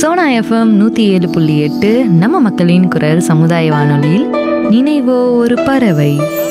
Sona FM நூற்றி ஏழு புள்ளி எட்டு நம்ம மக்களின் குரல் சமுதாய வானொலியில் நினைவோ ஒரு பறவை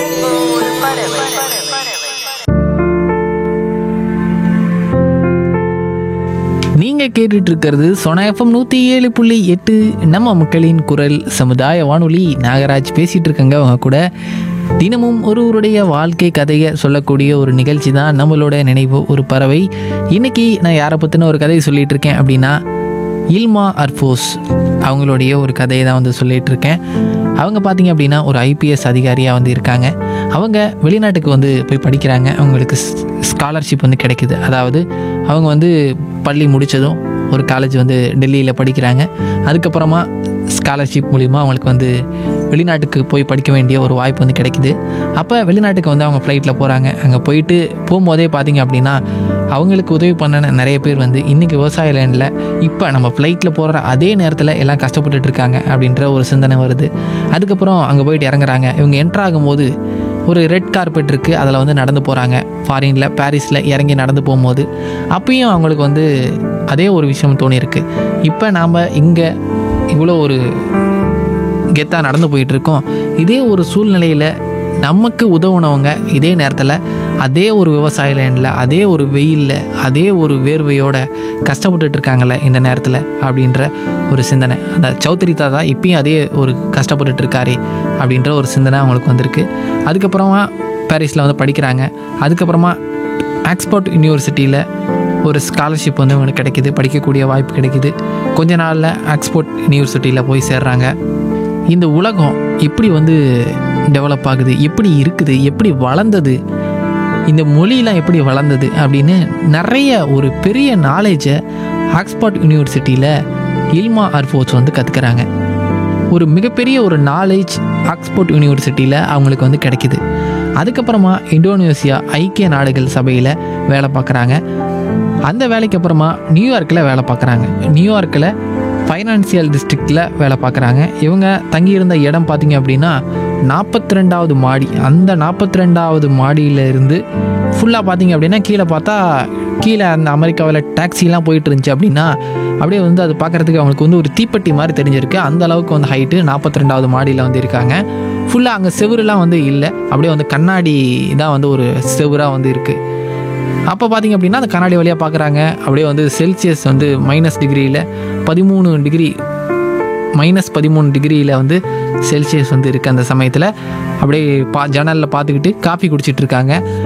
நீங்க கேட்டுட்டு இருக்கிறது சொன எஃப்எம் நூத்தி ஏழு புள்ளி எட்டு நம்ம மக்களின் குரல் சமுதாய வானொலி நாகராஜ் பேசிட்டு இருக்கங்க அவங்க கூட தினமும் ஒருவருடைய வாழ்க்கை கதையை சொல்லக்கூடிய ஒரு நிகழ்ச்சி தான் நம்மளோட நினைவு ஒரு பறவை இன்னைக்கு நான் யாரை பற்றின ஒரு கதையை சொல்லிட்டு இருக்கேன் அப்படின்னா இல்மா அர்ஃபோஸ் அவங்களுடைய ஒரு கதையை தான் வந்து சொல்லிட்டு இருக்கேன் அவங்க பார்த்தீங்க அப்படின்னா ஒரு ஐபிஎஸ் அதிகாரியாக வந்து இருக்காங்க அவங்க வெளிநாட்டுக்கு வந்து போய் படிக்கிறாங்க அவங்களுக்கு ஸ்காலர்ஷிப் வந்து கிடைக்குது அதாவது அவங்க வந்து பள்ளி முடித்ததும் ஒரு காலேஜ் வந்து டெல்லியில் படிக்கிறாங்க அதுக்கப்புறமா ஸ்காலர்ஷிப் மூலிமா அவங்களுக்கு வந்து வெளிநாட்டுக்கு போய் படிக்க வேண்டிய ஒரு வாய்ப்பு வந்து கிடைக்குது அப்போ வெளிநாட்டுக்கு வந்து அவங்க ஃப்ளைட்டில் போகிறாங்க அங்கே போயிட்டு போகும்போதே பார்த்தீங்க அப்படின்னா அவங்களுக்கு உதவி பண்ண நிறைய பேர் வந்து இன்றைக்கி விவசாய லேண்டில் இப்போ நம்ம ஃப்ளைட்டில் போகிற அதே நேரத்தில் எல்லாம் கஷ்டப்பட்டுட்டு இருக்காங்க அப்படின்ற ஒரு சிந்தனை வருது அதுக்கப்புறம் அங்கே போயிட்டு இறங்குறாங்க இவங்க என்ட்ரு ஆகும்போது ஒரு ரெட் கார்பெட் இருக்குது அதில் வந்து நடந்து போகிறாங்க ஃபாரினில் பாரிஸில் இறங்கி நடந்து போகும்போது அப்பயும் அவங்களுக்கு வந்து அதே ஒரு விஷயம் தோணியிருக்கு இப்போ நாம் இங்கே இவ்வளோ ஒரு கெத்தாக நடந்து போயிட்டு இருக்கோம் இதே ஒரு சூழ்நிலையில் நமக்கு உதவுனவங்க இதே நேரத்தில் அதே ஒரு விவசாய லேண்டில் அதே ஒரு வெயிலில் அதே ஒரு வேர்வையோட கஷ்டப்பட்டுட்டு இருக்காங்கல்ல இந்த நேரத்தில் அப்படின்ற ஒரு சிந்தனை அந்த சௌத்ரி தாத்தா இப்பயும் அதே ஒரு கஷ்டப்பட்டுட்டு இருக்காரே அப்படின்ற ஒரு சிந்தனை அவங்களுக்கு வந்திருக்கு அதுக்கப்புறமா பாரிஸில் வந்து படிக்கிறாங்க அதுக்கப்புறமா ஆக்ஸ்போர்ட் யூனிவர்சிட்டியில் ஒரு ஸ்காலர்ஷிப் வந்து அவங்களுக்கு கிடைக்குது படிக்கக்கூடிய வாய்ப்பு கிடைக்குது கொஞ்ச நாளில் ஆக்ஸ்போர்ட் யூனிவர்சிட்டியில் போய் சேர்றாங்க இந்த உலகம் எப்படி வந்து டெவலப் ஆகுது எப்படி இருக்குது எப்படி வளர்ந்தது இந்த மொழியெலாம் எப்படி வளர்ந்தது அப்படின்னு நிறைய ஒரு பெரிய நாலேஜை ஆக்ஸ்போர்ட் யூனிவர்சிட்டியில் இல்மா அர்ஃபோர்ஸ் வந்து கற்றுக்கிறாங்க ஒரு மிகப்பெரிய ஒரு நாலேஜ் ஆக்ஸ்போர்ட் யூனிவர்சிட்டியில் அவங்களுக்கு வந்து கிடைக்குது அதுக்கப்புறமா இந்தோனேசியா ஐக்கிய நாடுகள் சபையில் வேலை பார்க்குறாங்க அந்த வேலைக்கு அப்புறமா நியூயார்க்கில் வேலை பார்க்குறாங்க நியூயார்க்கில் ஃபைனான்சியல் டிஸ்ட்ரிக்டில் வேலை பார்க்குறாங்க இவங்க தங்கியிருந்த இடம் பார்த்தீங்க அப்படின்னா நாற்பத்தி ரெண்டாவது மாடி அந்த நாற்பத்தி ரெண்டாவது மாடியில் இருந்து ஃபுல்லாக பார்த்தீங்க அப்படின்னா கீழே பார்த்தா கீழே அந்த அமெரிக்காவில் டாக்ஸிலாம் போயிட்டு இருந்துச்சு அப்படின்னா அப்படியே வந்து அது பார்க்குறதுக்கு அவங்களுக்கு வந்து ஒரு தீப்பெட்டி மாதிரி தெரிஞ்சிருக்கு அந்த அளவுக்கு வந்து ஹைட்டு நாற்பத்தி ரெண்டாவது மாடியில் வந்து இருக்காங்க ஃபுல்லாக அங்கே செவுருலாம் வந்து இல்லை அப்படியே வந்து கண்ணாடி தான் வந்து ஒரு செவுராக வந்து இருக்குது அப்போ பார்த்தீங்க அப்படின்னா அந்த கண்ணாடி வழியாக பார்க்குறாங்க அப்படியே வந்து செல்சியஸ் வந்து மைனஸ் டிகிரியில் பதிமூணு டிகிரி மைனஸ் பதிமூணு டிகிரியில் வந்து செல்சியஸ் வந்து இருக்குது அந்த சமயத்தில் அப்படியே பா ஜன்னலில் பார்த்துக்கிட்டு காஃபி குடிச்சிட்டு இருக்காங்க